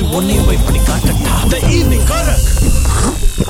உன்னையும் போய் பண்ணி காட்டட்டா the evening correct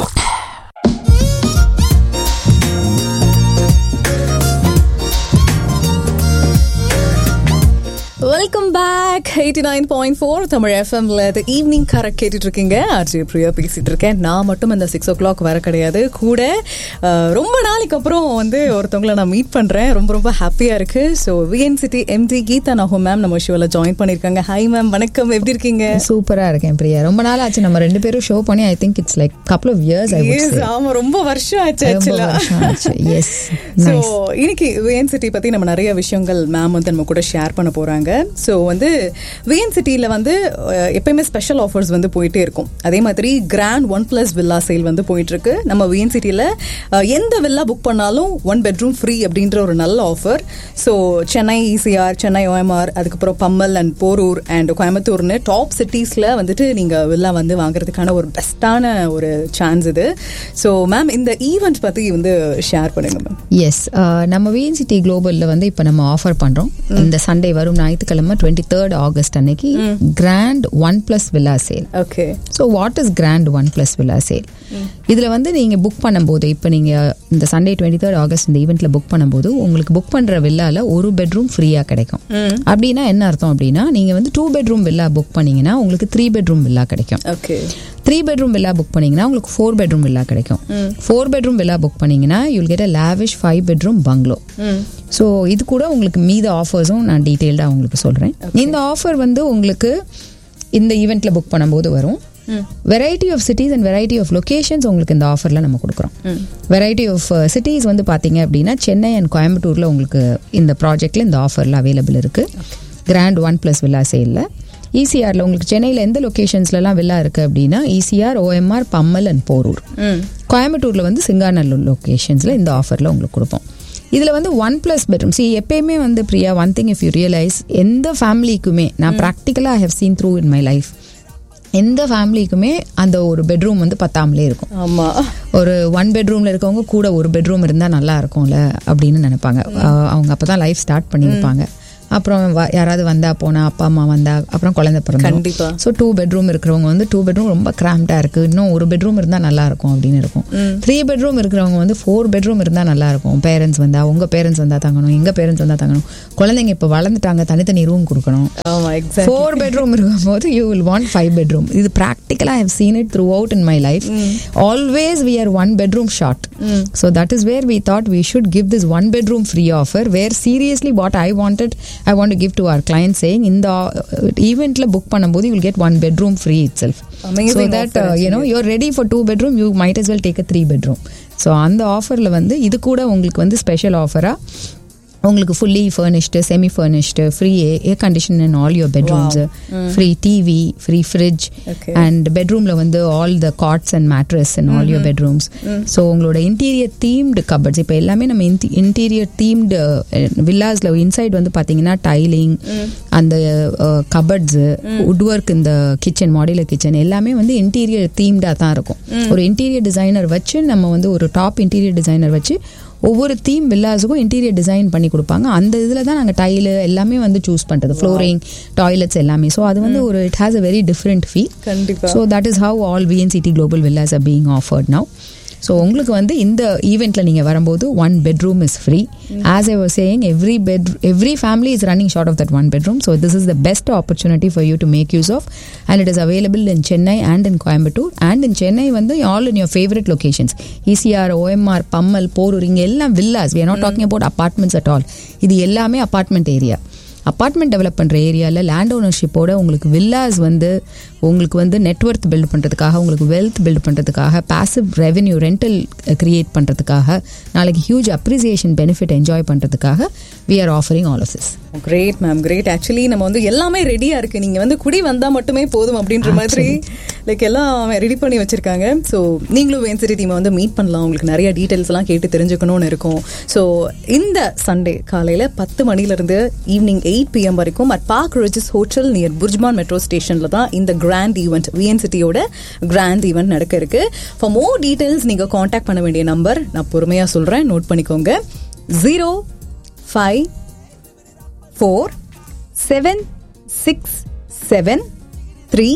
welcome back eighty nine point four Tamil எஃப்எம்ல ஈவினிங் கரெக்ட் கேட்டுட்டு இருக்கீங்க ஆர்ஜி பிரியா பேசிட்டு இருக்கேன் நான் மட்டும் இந்த சிக்ஸ் ஓ கிளாக் வர கிடையாது கூட அஹ், ரொம்ப நாளைக்கு அப்புறம் வந்து ஒருத்தவங்களை நான் மீட் பண்றேன் ரொம்ப ரொம்ப ஹாப்பியா இருக்கு so VN city MD Geetha நஹோ மேம் நம்ம ஷோவில் ஜாயின் பண்ணிருக்காங்க ஹாய் மேம் வணக்கம் எப்படி இருக்கீங்க சூப்பரா இருக்கேன் பிரியா ரொம்ப நாள் ஆச்சு நம்ம ரெண்டு பேரும் ஷோ பண்ணி I think it's like couple of years I Yes, ஆமா ரொம்ப வருஷம் ஆச்சு ரொம்ப ஆக்சுவலா வருஷம் ஆச்சு எஸ் ஸோ இன்னைக்கு விஎன் சிட்டி பத்தி நம்ம நிறைய விஷயங்கள் மேம் வந்து நம்ம கூட ஷேர் பண்ண போறாங்க ஸோ வந்து விஎன் சிட்டியில வந்து அஹ், எப்பயுமே ஸ்பெஷல் ஆஃபர்ஸ் வந்து போயிட்டே இருக்கும் அதே மாதிரி grand one plus villa sale வந்து போயிட்டு இருக்கு நம்ம விஎன் சிட்டியில எந்த வில்லா புக் பண்ணாலும் ஒன் பெட்ரூம் ஃப்ரீ அப்படின்ற ஒரு நல்ல offer so Chennai ECR Chennai OMR அதுக்கப்புறம் பம்மல் அண்ட் போரூர் அண்ட் கோயம்புத்தூர்னு டாப் சிட்டிஸ்ல வந்துட்டு நீங்க வில்லா வந்து வாங்குறதுக்கான ஒரு பெஸ்ட்டான ஒரு சான்ஸ் இது ஸோ மேம் இந்த ஈவெண்ட் பத்தி வந்து ஷேர் பண்ணுங்க மேம் எஸ் நம்ம விஎன்சிடி குளோபல்ல வந்து இப்போ நம்ம ஆஃபர் பண்றோம் இந்த சண்டே வரும் ஞாயிற்றுக்கிழமை டுவெண்ட்டி தேர்ட் ஆகஸ்ட் அன்னைக்கு grand one plus villa sale okay so what is grand one plus villa sale இதில் வந்து நீங்கள் புக் பண்ணும்போது இப்போ நீங்கள் இந்த சண்டே டுவெண்ட்டி தேர்ட் ஆகஸ்ட் இந்த ஈவெண்ட்டில் புக் பண்ணும்போது உங்களுக்கு புக் பண்ணுற வில்லால ஒரு பெட்ரூம் ஃப்ரீயாக கிடைக்கும் அப்படின்னா என்ன அர்த்தம் அப்படின்னா நீங்கள் வந்து டூ பெட்ரூம் வில்லா புக் பண்ணீங்கன்னா உங்களுக்கு த்ரீ பெட்ரூம் வில்லா கிடைக்கும் okay three bedroom villa book பண்ணீங்கன்னா உங்களுக்கு ஃபோர் பெட்ரூம் வில்லா கிடைக்கும் ஃபோர் பெட்ரூம் வில்லா புக் பண்ணீங்கன்னா you'll get a lavish five bedroom bungalow so இது கூட உங்களுக்கு மீத ஆஃபர்ஸும் நான் டீட்டெயில்டாக உங்களுக்கு சொல்கிறேன் இந்த ஆஃபர் வந்து உங்களுக்கு இந்த ஈவெண்ட்டில் புக் பண்ணும்போது வரும் variety of cities and variety of locations உங்களுக்கு இந்த ஆஃபரில் நம்ம கொடுக்குறோம் வெரைட்டி ஆஃப் சிட்டிஸ் வந்து பார்த்தீங்க அப்படின்னா சென்னை அண்ட் கோயம்புத்தூரில் உங்களுக்கு இந்த ப்ராஜெக்டில் இந்த ஆஃபரில் அவைலபிள் இருக்குது கிராண்ட் ஒன் ப்ளஸ் வில்லா சேலில் ஈசிஆரில் உங்களுக்கு சென்னையில் எந்த லொக்கேஷன்ஸ்லலாம் வில்லா இருக்குது அப்படின்னா ECR OMR Pammal and Porur கோயம்புத்தூரில் வந்து சிங்காநல்லூர் லொக்கேஷன்ஸில் இந்த ஆஃபரில் உங்களுக்கு கொடுப்போம் இதில் வந்து ஒன் ப்ளஸ் பெட்ரூம் சி எப்பயுமே வந்து Priya one thing if you realise எந்த ஃபேமிலிக்குமே நான் ப்ராக்டிக்கலாக I have seen through in my life எந்த ஃபேமிலிக்குமே அந்த ஒரு பெட்ரூம் வந்து பத்தாமலே இருக்கும் ஆமா ஒரு ஒன் பெட்ரூம்ல இருக்கவங்க கூட ஒரு பெட்ரூம் இருந்தால் நல்லா இருக்கும்ல அப்படின்னு நினைப்பாங்க அஹ் அவங்க அப்பதான் லைஃப் ஸ்டார்ட் பண்ணியிருப்பாங்க அப்புறம் வ- யாராவது வந்தா போனா அப்பா அம்மா வந்தா அப்புறம் குழந்தை பிறந்தோம் கண்டிப்பா. ஸோ டூ பெட்ரூம் இருக்கிறவங்க வந்து டூ பெட்ரூம் ரொம்ப கிராம்டா இருக்கு இன்னும் ஒரு பெட்ரூம் இருந்தா நல்லா இருக்கும் அப்படின்னு இருக்கும் த்ரீ பெட்ரூம் இருக்கிறவங்க வந்து ஃபோர் பெட்ரூம் இருந்தா நல்லா இருக்கும் பேரண்ட்ஸ் வந்தா உங்க பேரண்ட்ஸ் வந்தா தங்கணும் எங்க பேரண்ட்ஸ் வந்தா தங்கணும் குழந்தைங்க இப்போ வளர்ந்துட்டாங்க தனித்தனி ரூம் கொடுக்கணும் ஆமா எக்ஸாக்ட் ஃபோர் பெட்ரூம் இருக்கும்போது you will want five bedroom இது ப்ராக்டிக்கலாக have seen it throughout in my life always we are one bedroom short so that is where we thought we should give this one bedroom free offer where seriously what I wanted I want give to our client saying இந்த ஈவெண்ட்ல book பண்ணும்போது you will get one bedroom free itself Amazing so that offer, you know you're ready for two bedroom you might as well take a three bedroom so அந்த ஆஃபரில் வந்து இது கூட உங்களுக்கு வந்து ஸ்பெஷல் ஆஃபராக உங்களுக்கு fully furnished semi furnished free air condition in all your bedrooms free TV free fridge Okay. And பெட்ரூம்ல வந்து all the cots and mattress in all your bedrooms so உங்களோட இன்டீரியர் தீம்டு கபர்ட்ஸ் இப்போ எல்லாமே நம்ம interior themed வில்லாஸ்ல inside வந்து பார்த்தீங்கன்னா tiling அந்த cupboards wood work இந்த கிச்சன் மாடுலர் கிச்சன் எல்லாமே வந்து இன்டீரியர் தீம்டாக தான் இருக்கும் ஒரு இன்டீரியர் டிசைனர் வச்சு நம்ம வந்து ஒரு டாப் இன்டீரியர் டிசைனர் வச்சு ஒவ்வொரு தீம் வில்லாஸுக்கும் இன்டீரியர் டிசைன் பண்ணி கொடுப்பாங்க அந்த இதில் தான் நாங்கள் டைலு எல்லாமே வந்து சூஸ் பண்ணுறது ஃப்ளோரிங் டாய்லெட்ஸ் எல்லாமே ஸோ அது வந்து ஒரு it has a very different feel கண்டிப்பா so that is how all VN City global villas are being offered now so உங்களுக்கு வந்து இந்த ஈவெண்ட்ல நீங்க வரும்போது one bedroom is free as I was saying every bed every family is running short of that one bedroom so this is the best opportunity for you to make use of and it is available in Chennai and in Coimbatore and in Chennai வந்து all in your favourite locations ECR OMR Pammal Porur இங்கே எல்லாம் villas we are not talking about apartments at all இது எல்லாமே apartment area apartment develop பண்ணுற ஏரியாவில் land ஓனர்ஷிப்போட உங்களுக்கு villas வந்து உங்களுக்கு வந்து நெட்ஒர்த் பில்ட் பண்ணுறதுக்காக உங்களுக்கு வெல்த் பில்ட் பண்ணுறதுக்காக பாசிவ் ரெவென்யூ ரெண்டல் கிரியேட் பண்ணுறதுக்காக நாளைக்கு ஹியூஜ் அப்ரிசியேஷன் பெனிஃபிட் என்ஜாய் பண்ணுறதுக்காக we are offering all of this great ma'am great actually நம்ம வந்து எல்லாமே ரெடியா இருக்கு நீங்க வந்து குடி வந்தா மட்டுமே போதும் அப்படின்ற மாதிரி லைக் எல்லாம் ரெடி பண்ணி வச்சிருக்காங்க ஸோ நீங்களும் வேன்சிட்டி டீமை வந்து மீட் பண்ணலாம் உங்களுக்கு நிறைய டீடைல்ஸ் எல்லாம் கேட்டு தெரிஞ்சுக்கணும்னு இருக்கும் ஸோ இந்த சண்டே காலையில பத்து மணில இருந்து ஈவினிங் எயிட் பிஎம் வரைக்கும் at Park Regis hotel near Burjuman metro ஸ்டேஷன்ல தான் இந்த கிராண்ட் ஈவெண்ட் விஎன்சிட்டியோட கிராண்ட் ஈவெண்ட் நடக்க இருக்கு ஃபார் மோர் டீடைல்ஸ் நீங்க காண்டாக்ட் பண்ண வேண்டிய நம்பர் நான் பொறுமையா சொல்றேன் நோட் பண்ணிக்கோங்க zero five four seven six seven three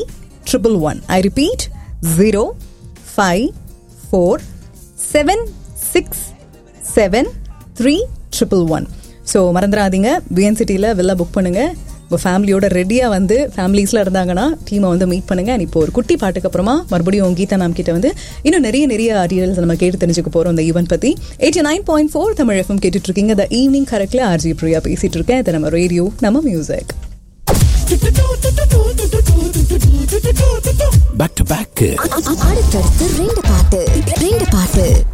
triple one I repeat zero five four seven six seven three triple one so மறந்துடாதீங்க பிஎன் சிட்டியில் வில்லா புக் பண்ணுங்க உங்கள் ஃபேமிலியோட ரெடியாக வந்து ஃபேமிலிஸில் இருந்தாங்கன்னா டீமை வந்து மீட் பண்ணுங்க And இப்போ ஒரு குட்டி பாட்டுக்கு அப்புறமா மறுபடியும் கீதா நாம் கிட்ட வந்து இன்னும் நிறைய நிறைய டீடைல்ஸ் நம்ம கேட்டு தெரிஞ்சுக்க போகிறோம் இந்த ஈவெண்ட் பற்றி eighty nine point four Tamil FM கேட்டுட்டு இருக்கீங்க த ஈவினிங் கரெக்டில் ஆர்ஜி பிரியா பேசிட்டு இருக்கேன் இது நம்ம ரேடியோ நம்ம மியூசிக் Back to back. அடுத்தடுத்து ரெண்டு பாட்டு ரெண்டு பாட்டு